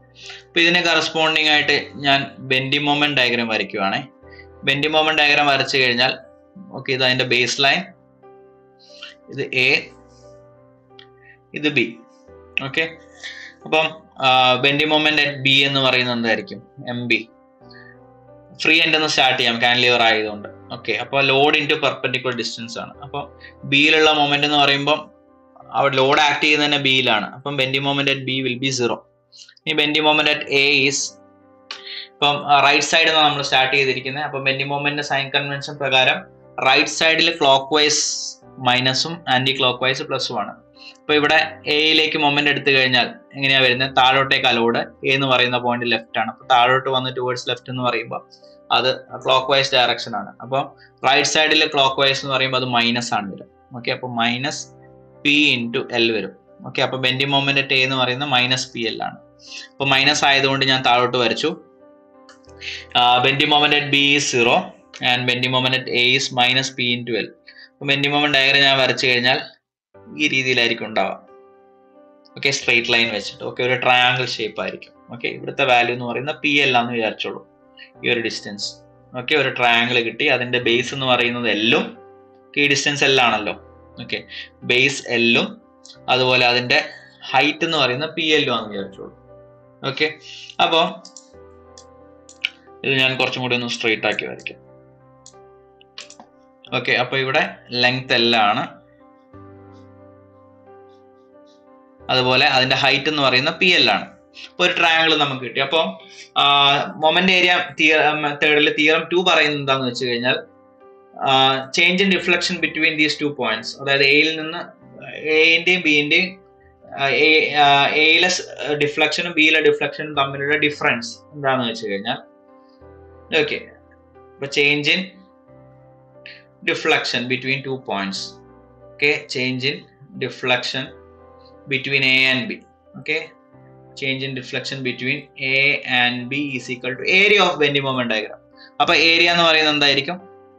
അപ്പൊ ഇതിന് കറസ്പോണ്ടിങ് ആയിട്ട് ഞാൻ ബെൻഡി മൊമെന്റ് ഡയഗ്രാം വരയ്ക്കുവാണേ ബെൻഡി മൊമെന്റ് ഡയഗ്രാം വരച്ചു കഴിഞ്ഞാൽ ഓക്കെ ഇത് അതിന്റെ ബേസ് ലൈൻ ഇത് എ ഇത് ബി ഓക്കെ അപ്പം ബെൻഡി മൊമെന്റ് അറ്റ് ബി എന്ന് പറയുന്നത് എന്തായിരിക്കും എം ബി ഫ്രീ എൻഡ് ഒന്ന് സ്റ്റാർട്ട് ചെയ്യാം കാൻലിവർ ആയതുകൊണ്ട് ഓക്കെ അപ്പോൾ ലോഡ് ഇൻറ്റു പെർപെൻഡിക്കുലർ ഡിസ്റ്റൻസ് ആണ് അപ്പോൾ ബിയിലുള്ള മൊമെന്റ് എന്ന് പറയുമ്പോൾ അവിടെ ലോഡ് ആക്ട് ചെയ്യുന്നത് തന്നെ ബിയിലാണ് അപ്പം bending moment at B will be zero ഈ bending moment at A is ഇപ്പം റൈറ്റ് സൈഡിൽ നിന്ന് നമ്മൾ സ്റ്റാർട്ട് ചെയ്തിരിക്കുന്നത് അപ്പം ബെൻഡി മൊമെന്റ് സൈൻ കൺവെൻഷൻ പ്രകാരം റൈറ്റ് സൈഡിൽ ക്ലോക്ക് വൈസ് മൈനസും ആന്റി ക്ലോക്ക് വൈസ് പ്ലസും ആണ് അപ്പൊ ഇവിടെ എയിലേക്ക് മൊമെന്റ് എടുത്തു കഴിഞ്ഞാൽ എങ്ങനെയാ വരുന്നത് താഴോട്ടേക്ക് അലോഡ് എ എന്ന് പറയുന്ന പോയിന്റ് ലെഫ്റ്റ് ആണ് അപ്പൊ താഴോട്ട് വന്ന് ടുവേർഡ്സ് ലെഫ്റ്റ് എന്ന് പറയുമ്പോൾ അത് ക്ലോക്ക് വൈസ് ഡയറക്ഷൻ ആണ് അപ്പോൾ റൈറ്റ് സൈഡിൽ ക്ലോക്ക് വൈസ് എന്ന് പറയുമ്പോൾ അത് മൈനസ് ആണ് വരും ഓക്കെ അപ്പൊ മൈനസ് പി ഇൻറ്റു എൽ വരും ഓക്കെ അപ്പൊ ബെൻഡി മൊമെന്റ് എ എന്ന് പറയുന്നത് മൈനസ് പി എൽ ആണ് അപ്പൊ മൈനസ് ആയതുകൊണ്ട് ഞാൻ താഴോട്ട് വരച്ചു bending moment at B is zero and bending moment at A is minus P into L അപ്പൊ ബെൻഡി മൊമെന്റ് ഡയഗ്രം ഞാൻ വരച്ചു കഴിഞ്ഞാൽ ഈ രീതിയിലായിരിക്കും ഉണ്ടാവുക ഓക്കെ സ്ട്രെയിറ്റ് ലൈൻ വെച്ചിട്ട് ഓക്കെ ഒരു ട്രയാങ്കിൾ ഷേപ്പ് ആയിരിക്കും ഓക്കെ ഇവിടുത്തെ വാല്യൂ എന്ന് പറയുന്നത് പി എൽ ആണെന്ന് വിചാരിച്ചോളൂ ഈ ഒരു ഡിസ്റ്റൻസ് ഓക്കെ ഒരു ട്രയാങ്കിൾ കിട്ടി അതിന്റെ ബേസ് എന്ന് പറയുന്നത് എല്ലും ഈ ഡിസ്റ്റൻസ് എല്ലാണല്ലോ ഓക്കെ ബേസ് എല്ലും അതുപോലെ അതിന്റെ ഹൈറ്റ് എന്ന് പറയുന്നത് പി എല്ലും ആണെന്ന് വിചാരിച്ചോളൂ ഓക്കെ അപ്പോൾ ഇത് ഞാൻ കുറച്ചും കൂടി ഒന്ന് സ്ട്രെയിറ്റ് ആക്കി വരയ്ക്കാം ഓക്കെ അപ്പൊ ഇവിടെ ലെങ്ത് എല്ലാണ് അതുപോലെ അതിന്റെ ഹൈറ്റ് എന്ന് പറയുന്ന പി എൽ ആണ് അപ്പൊ ഒരു ട്രയാങ്കിൾ നമുക്ക് കിട്ടി അപ്പം മൊമെന്റ് ഏരിയ തേർഡിൽ തിയറം ടു പറയുന്നത് എന്താന്ന് വെച്ച് കഴിഞ്ഞാൽ change in deflection between these two points അതായത് എയിൽ നിന്ന് എന്റെയും ബിന്റെയും എയിലെ ഡിഫ്ലക്ഷനും ബിയിലെ ഡിഫ്ലക്ഷനും തമ്മിലുള്ള ഡിഫറൻസ് എന്താണെന്ന് വെച്ച് കഴിഞ്ഞാൽ ഓക്കെ അപ്പൊ change in deflection between two points okay change in deflection between A and B. Okay, change in deflection between A and B is equal to area of bending moment diagram. അപ്പൊ area എന്ന് പറയുന്നത് എന്തായിരിക്കും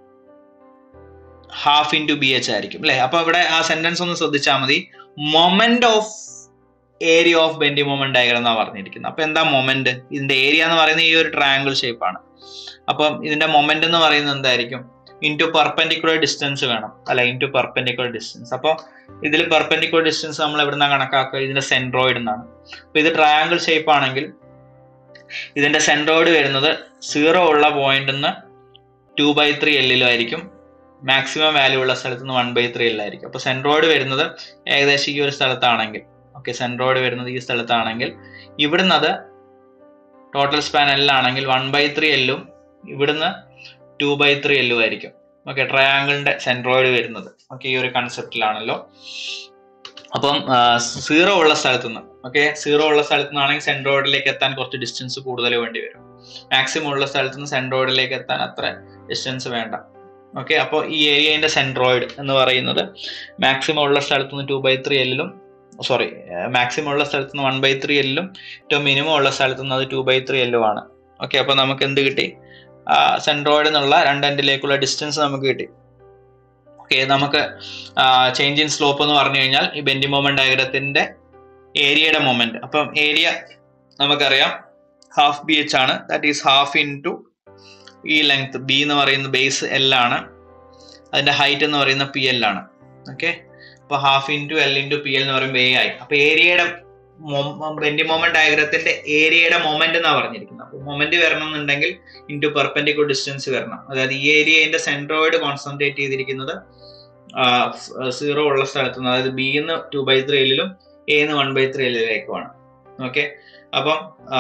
half into B H ആയിരിക്കും അല്ലെ അപ്പൊ ഇവിടെ ആ sentence ഒന്ന് ശ്രദ്ധിച്ചാൽ മതി moment of area of bending moment diagram എന്നാണ് പറഞ്ഞിരിക്കുന്നത് അപ്പൊ എന്താ മൊമെന്റ് ഇതിന്റെ ഏരിയ എന്ന് പറയുന്നത് ഈ ഒരു ട്രയാങ്കിൾ ഷേപ്പ് ആണ് അപ്പം ഇതിന്റെ മൊമെന്റ് എന്ന് പറയുന്നത് എന്തായിരിക്കും ഇൻറ്റു പെർപെൻഡിക്കുലർ ഡിസ്റ്റൻസ് വേണം അല്ല ഇൻറ്റു പെർപെൻഡിക്കുലർ ഡിസ്റ്റൻസ് അപ്പോൾ ഇതിൽ പെർപെൻഡിക്കുലർ ഡിസ്റ്റൻസ് നമ്മൾ എവിടെ കണക്കാക്കുക ഇതിന്റെ സെൻട്രോയിഡ് എന്നാണ് അപ്പൊ ഇത് ട്രയാങ്കിൾ ഷേപ്പ് ആണെങ്കിൽ ഇതിന്റെ സെൻട്രോയിഡ് വരുന്നത് സീറോ ഉള്ള പോയിന്റ് നിന്ന് ടു ബൈ ത്രീ എല്ലിലായിരിക്കും മാക്സിമം വാല്യൂ ഉള്ള സ്ഥലത്ത് നിന്ന് വൺ ബൈ ത്രീ എല്ലായിരിക്കും അപ്പൊ സെൻട്രോയിഡ് വരുന്നത് ഏകദേശം ഈ ഒരു സ്ഥലത്താണെങ്കിൽ ഓക്കെ സെൻട്രോയിഡ് വരുന്നത് ഈ സ്ഥലത്താണെങ്കിൽ ഇവിടുന്ന് അത് ടോട്ടൽ സ്പാൻ എല്ലാണെങ്കിൽ വൺ ബൈ ത്രീ എല്ലും ഇവിടുന്ന് ടു ബൈ ത്രീ എല്ലും ആയിരിക്കും ഓക്കെ ട്രയാങ്കിളിന്റെ സെൻട്രോയിഡ് വരുന്നത് ഓക്കെ ഈ ഒരു കൺസെപ്റ്റിലാണല്ലോ അപ്പം സീറോ ഉള്ള സ്ഥലത്ത് നിന്ന് ഓക്കെ സീറോ ഉള്ള സ്ഥലത്ത് നിന്നാണെങ്കിൽ സെൻട്രോയിഡിലേക്ക് എത്താൻ കുറച്ച് ഡിസ്റ്റൻസ് കൂടുതൽ വേണ്ടി വരും മാക്സിമം ഉള്ള സ്ഥലത്ത് നിന്ന് സെൻട്രോയിഡിലേക്ക് എത്താൻ അത്ര ഡിസ്റ്റൻസ് വേണ്ട ഓക്കെ അപ്പോൾ ഈ ഏരിയന്റെ സെൻട്രോയിഡ് എന്ന് പറയുന്നത് മാക്സിമം ഉള്ള സ്ഥലത്ത് നിന്ന് ടു ബൈ ത്രീ എല്ലിലും സോറി മാക്സിമം ഉള്ള സ്ഥലത്ത് നിന്ന് വൺ ബൈ ത്രീ എല്ലിലും ഏറ്റവും മിനിമം ഉള്ള സ്ഥലത്ത് നിന്ന് അത് ടു ബൈ ത്രീ എല്ലും ആണ് ഓക്കെ അപ്പോൾ നമുക്ക് എന്ത് കിട്ടി സെൻട്രോയിഡ് എന്നുള്ള രണ്ടെൻഡിലേക്കുള്ള ഡിസ്റ്റൻസ് നമുക്ക് കിട്ടി ഓക്കെ നമുക്ക് ചേഞ്ച് ഇൻ സ്ലോപ്പ് എന്ന് പറഞ്ഞു കഴിഞ്ഞാൽ ഈ ബെൻഡി മൊമെന്റ് ഡയഗ്രത്തിന്റെ ഏരിയയുടെ മൊമെന്റ് അപ്പം ഏരിയ നമുക്കറിയാം ഹാഫ് ബി എച്ച് ആണ് that is half into ഈ ലെങ്ത് ബി എന്ന് പറയുന്ന ബേസ് എൽ ആണ് അതിന്റെ ഹൈറ്റ് എന്ന് പറയുന്ന പി എൽ ആണ് ഓക്കെ അപ്പൊ half into L into P L എന്ന് പറയുമ്പോൾ എ ആയി അപ്പൊ ഏരിയയുടെ ബെൻഡി മൊമെന്റ് ഡയഗ്രത്തിന്റെ ഏരിയയുടെ മൊമെന്റ് എന്നാണ് പറഞ്ഞിരിക്കുന്നത് അപ്പൊ മൊമെന്റ് വരണം എന്നുണ്ടെങ്കിൽ ഇൻറ്റു പെർപെൻഡിക്കുലർ ഡിസ്റ്റൻസ് വരണം അതായത് ഈ ഏരിയന്റെ സെൻട്രോയിഡ് കോൺസെൻട്രേറ്റ് ചെയ്തിരിക്കുന്നത് സീറോ ഉള്ള സ്ഥലത്ത് നിന്ന് അതായത് ബി എന്ന് ടു ബൈ ത്രീ എല്ലിലും എ എന്ന് വൺ ബൈ ത്രീ എല്ലിലേക്കുമാണ് ഓക്കെ അപ്പം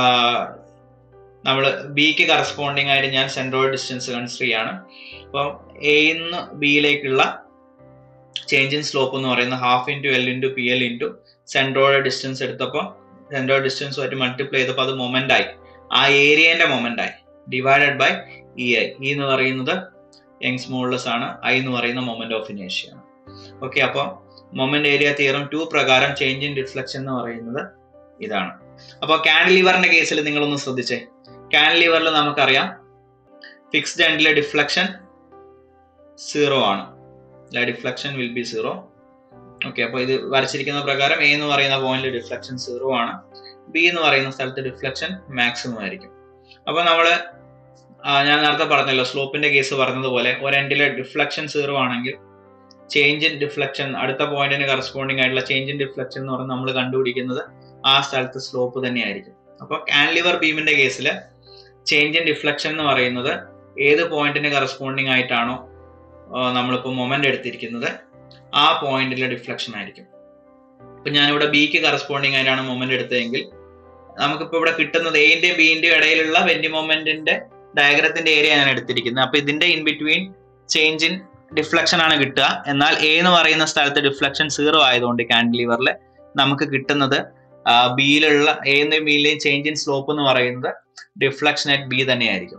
നമ്മൾ ബിക്ക് കറസ്പോണ്ടിങ് ആയിട്ട് ഞാൻ സെൻട്രോയിഡ് ഡിസ്റ്റൻസ് കൺസിഡർ ചെയ്യാണ് അപ്പം എ നിന്ന് ബിയിലേക്കുള്ള ചേഞ്ച് ഇൻ സ്ലോപ്പ് എന്ന് പറയുന്നത് half into L into P L into centroid distance എടുത്തപ്പോൾ സെൻട്രോയിഡ് ഡിസ്റ്റൻസ് ആയിട്ട് മൾട്ടിപ്ലൈ ചെയ്തപ്പോൾ അത് മൊമെന്റ് ആയി ആ ഏരിയന്റെ മൊമെന്റ് ആയി divided by E I E എന്ന് പറയുന്നത് യങ്സ് മോഡലസ് ആണ് ഐ എന്ന് പറയുന്ന മൊമെന്റ് ഓഫ് ഇനേഷ്യ ആണ് ഓക്കെ അപ്പോൾ മൊമെന്റ് ഏരിയ തിയറം ടു പ്രകാരം ചേഞ്ച് ഇൻ ഡിഫ്ലക്ഷൻ എന്ന് പറയുന്നത് ഇതാണ് അപ്പോൾ കാൻഡിലിവറിന്റെ കേസിൽ നിങ്ങളൊന്ന് ശ്രദ്ധിച്ചേ കാൻഡിലിവറിൽ നമുക്കറിയാം ഫിക്സ്ഡ് എൻഡിലെ ഡിഫ്ലക്ഷൻ സീറോ ആണ് deflection will be zero okay അപ്പോൾ ഇത് വരച്ചിരിക്കുന്ന പ്രകാരം എ എന്ന് പറയുന്ന പോയിന്റിൽ ഡിഫ്ലക്ഷൻ സീറോ ആണ് ബി എന്ന് പറയുന്ന സ്ഥലത്ത് ഡിഫ്ലക്ഷൻ മാക്സിമം ആയിരിക്കും അപ്പൊ നമ്മള് ഞാൻ നേരത്തെ പറഞ്ഞല്ലോ സ്ലോപ്പിന്റെ കേസ് പറഞ്ഞതുപോലെ ഒരു എൻഡിലെ ഡിഫ്ലക്ഷൻ സീറോ ആണെങ്കിൽ ചേഞ്ച് ഇൻ ഡിഫ്ലക്ഷൻ അടുത്ത പോയിന്റിന് കറസ്പോണ്ടിങ് ആയിട്ടുള്ള ചേഞ്ച് ഇൻ ഡിഫ്ലക്ഷൻ എന്ന് പറഞ്ഞ് നമ്മൾ കണ്ടുപിടിക്കുന്നത് ആ സ്ഥലത്ത് സ്ലോപ്പ് തന്നെയായിരിക്കും അപ്പോൾ കാൻലിവർ ബീമിന്റെ കേസിൽ ചേഞ്ച് ഇൻ ഡിഫ്ലക്ഷൻ എന്ന് പറയുന്നത് ഏത് പോയിന്റിന് കറസ്പോണ്ടിങ് ആയിട്ടാണോ നമ്മളിപ്പോൾ മൊമെന്റ് എടുത്തിരിക്കുന്നത് ആ പോയിന്റിലെ ഡിഫ്ലക്ഷൻ ആയിരിക്കും ഇപ്പൊ ഞാനിവിടെ ബിക്ക് കറസ്പോണ്ടിങ് ആയിട്ടാണ് മൊമെന്റ് എടുത്തതെങ്കിൽ നമുക്കിപ്പോ ഇവിടെ കിട്ടുന്നത് എന്റെ ബിന്റെ ഇടയിലുള്ള വെന്റി മൊമെന്റിന്റെ ഡയഗ്രത്തിന്റെ ഏരിയ ഞാൻ എടുത്തിരിക്കുന്നത് അപ്പൊ ഇതിന്റെ in between change in deflection ആണ് കിട്ടുക എന്നാൽ എ എന്ന് പറയുന്ന സ്ഥലത്ത് ഡിഫ്ലക്ഷൻ സീറോ ആയതുകൊണ്ട് കാൻഡിലിവറിൽ നമുക്ക് കിട്ടുന്നത് ബിയിലുള്ള എന്റെയും ബിയിലെയും ചേഞ്ച് ഇൻ സ്ലോപ്പ് എന്ന് പറയുന്നത് ഡിഫ്ലക്ഷൻ അറ്റ് ബി തന്നെയായിരിക്കും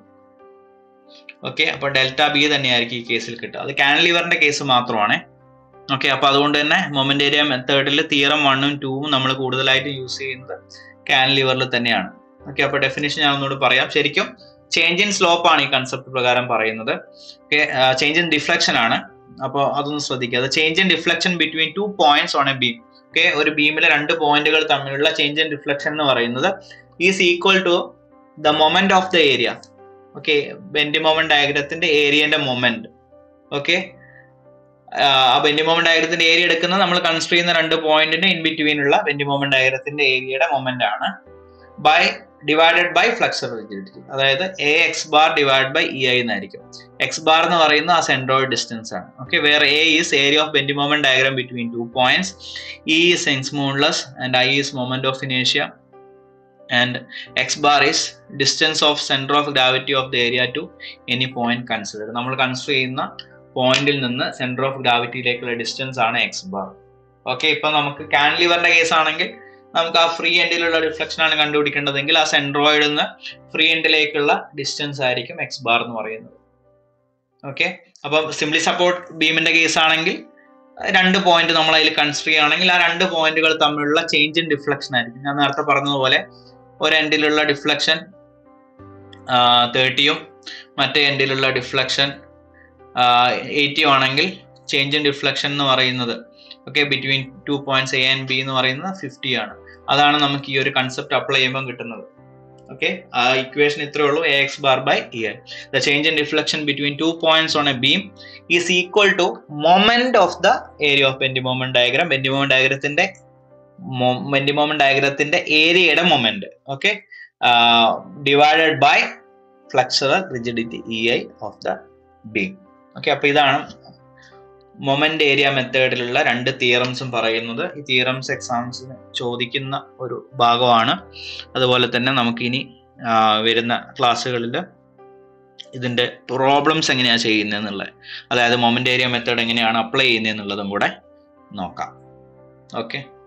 ഓക്കെ അപ്പൊ ഡെൽറ്റ ബി തന്നെയായിരിക്കും ഈ കേസിൽ കിട്ടുക അത് കാൻലിവറിന്റെ കേസ് മാത്രമാണ് ഓക്കെ അപ്പൊ അതുകൊണ്ട് തന്നെ മൊമെന്റ് ഏരിയ മെത്തേഡിൽ തിയറം വണ്ണും ടൂവും നമ്മൾ കൂടുതലായിട്ട് യൂസ് ചെയ്യുന്നത് കാൻലിവറിൽ തന്നെയാണ് ഓക്കെ അപ്പൊ ഡെഫിനേഷൻ ഞാൻ ഒന്നുകൂടി പറയാം ശരിക്കും ചേഞ്ച് ഇൻ സ്ലോപ്പ് ആണ് ഈ കൺസെപ്റ്റ് പ്രകാരം പറയുന്നത് ഓക്കെ ചേഞ്ച് ഇൻ ഡിഫ്ലക്ഷൻ ആണ് അപ്പോൾ അതൊന്ന് ശ്രദ്ധിക്കുക change in deflection between two points on a beam okay ഒരു ബീമിലെ രണ്ട് പോയിന്റുകൾ തമ്മിലുള്ള ചേഞ്ച് ഇൻ ഡിഫ്ലക്ഷൻ എന്ന് പറയുന്നത് is equal to the moment of the area okay bending moment ഡയഗ്രത്തിന്റെ ഏരിയന്റെ മൊമെന്റ് ഓക്കെ ആ ബെൻഡി മൊമെന്റ് ഡയഗ്രത്തിന്റെ ഏരിയ എടുക്കുന്നത് നമ്മൾ കൺസിഡർ ചെയ്യുന്ന രണ്ട് പോയിന്റിന്റെ ഇൻ ബിറ്റ്വീൻ ഉള്ള ബെൻഡി മൊമെന്റ് ഡയഗ്രത്തിന്റെ ഏരിയയുടെ മൊമെന്റ് ആണ് by divided by flexural rigidity അതായത് A X bar divide by E I എന്നായിരിക്കും എക്സ് ബാർ എന്ന് പറയുന്ന ആ സെൻട്രോയിഡ് ഡിസ്റ്റൻസ് ആണ് okay where A is area of bending moment diagram between two points E is sense moonless and I is moment of ഇനേഷ്യ and x bar is distance of centre of gravity of the area to any point consider നമ്മൾ consider ചെയ്യുന്ന പോയിന്റിൽ നിന്ന് centre of ഗ്രാവിറ്റിയിലേക്കുള്ള distance ആണ് x bar okay ഇപ്പൊ നമുക്ക് കാൻലിവറിന്റെ case ആണെങ്കിൽ നമുക്ക് ആ ഫ്രീ എൻഡിലുള്ള ഡിഫ്ലക്ഷൻ ആണ് കണ്ടുപിടിക്കേണ്ടതെങ്കിൽ ആ സെൻട്രോയിഡിൽ നിന്ന് ഫ്രീ എൻഡിലേക്കുള്ള ഡിസ്റ്റൻസ് ആയിരിക്കും എക്സ് ബാർ എന്ന് പറയുന്നത് ഓക്കെ അപ്പൊ സിംപ്ലി സപ്പോർട്ട് ബീമിന്റെ കേസ് ആണെങ്കിൽ രണ്ട് പോയിന്റ് നമ്മൾ അതിൽ കൺസിഡർ ചെയ്യുകയാണെങ്കിൽ ആ രണ്ട് പോയിന്റുകൾ തമ്മിലുള്ള ചേഞ്ച് ഇൻ ഡിഫ്ലക്ഷൻ ആയിരിക്കും ഞാൻ നേരത്തെ പറഞ്ഞതുപോലെ ഒരു എൻഡിലുള്ള ഡിഫ്ലക്ഷൻ തേർട്ടിയും മറ്റേ എൻഡിലുള്ള ഡിഫ്ലക്ഷൻ എയ്റ്റിയും ആണെങ്കിൽ ചേഞ്ച് ഇൻ ഡിഫ്ലക്ഷൻ എന്ന് പറയുന്നത് okay between two points A and B എന്ന് പറയുന്നത് ഫിഫ്റ്റി ആണ് അതാണ് നമുക്ക് ഈ ഒരു കൺസെപ്റ്റ് അപ്ലൈ ചെയ്യുമ്പോൾ കിട്ടുന്നത് ഓക്കെ ആ ഇക്വേഷൻ ഇത്രേ ഉള്ളൂ A X bar by E I the change in deflection between two points on a beam is equal to moment of the area of bending moment diagram bending moment ഡയഗ്രത്തിന്റെ bending moment ഡയഗ്രത്തിന്റെ ഏരിയയുടെ moment okay divided by flexural rigidity E I of the beam okay അപ്പൊ ഇതാണ് moment area മെത്തേഡിലുള്ള രണ്ട് തിയറംസും പറയുന്നത് ഈ theorems എക്സാംസിന് ചോദിക്കുന്ന ഒരു ഭാഗമാണ് അതുപോലെ തന്നെ നമുക്കിനി വരുന്ന ക്ലാസ്സുകളിൽ ഇതിന്റെ പ്രോബ്ലംസ് എങ്ങനെയാണ് ചെയ്യുന്നതെന്നുള്ളത് അതായത് മൊമെന്റ് ഏരിയ മെത്തേഡ് എങ്ങനെയാണ് അപ്ലൈ ചെയ്യുന്നതെന്നുള്ളതും കൂടെ നോക്കാം ഓക്കെ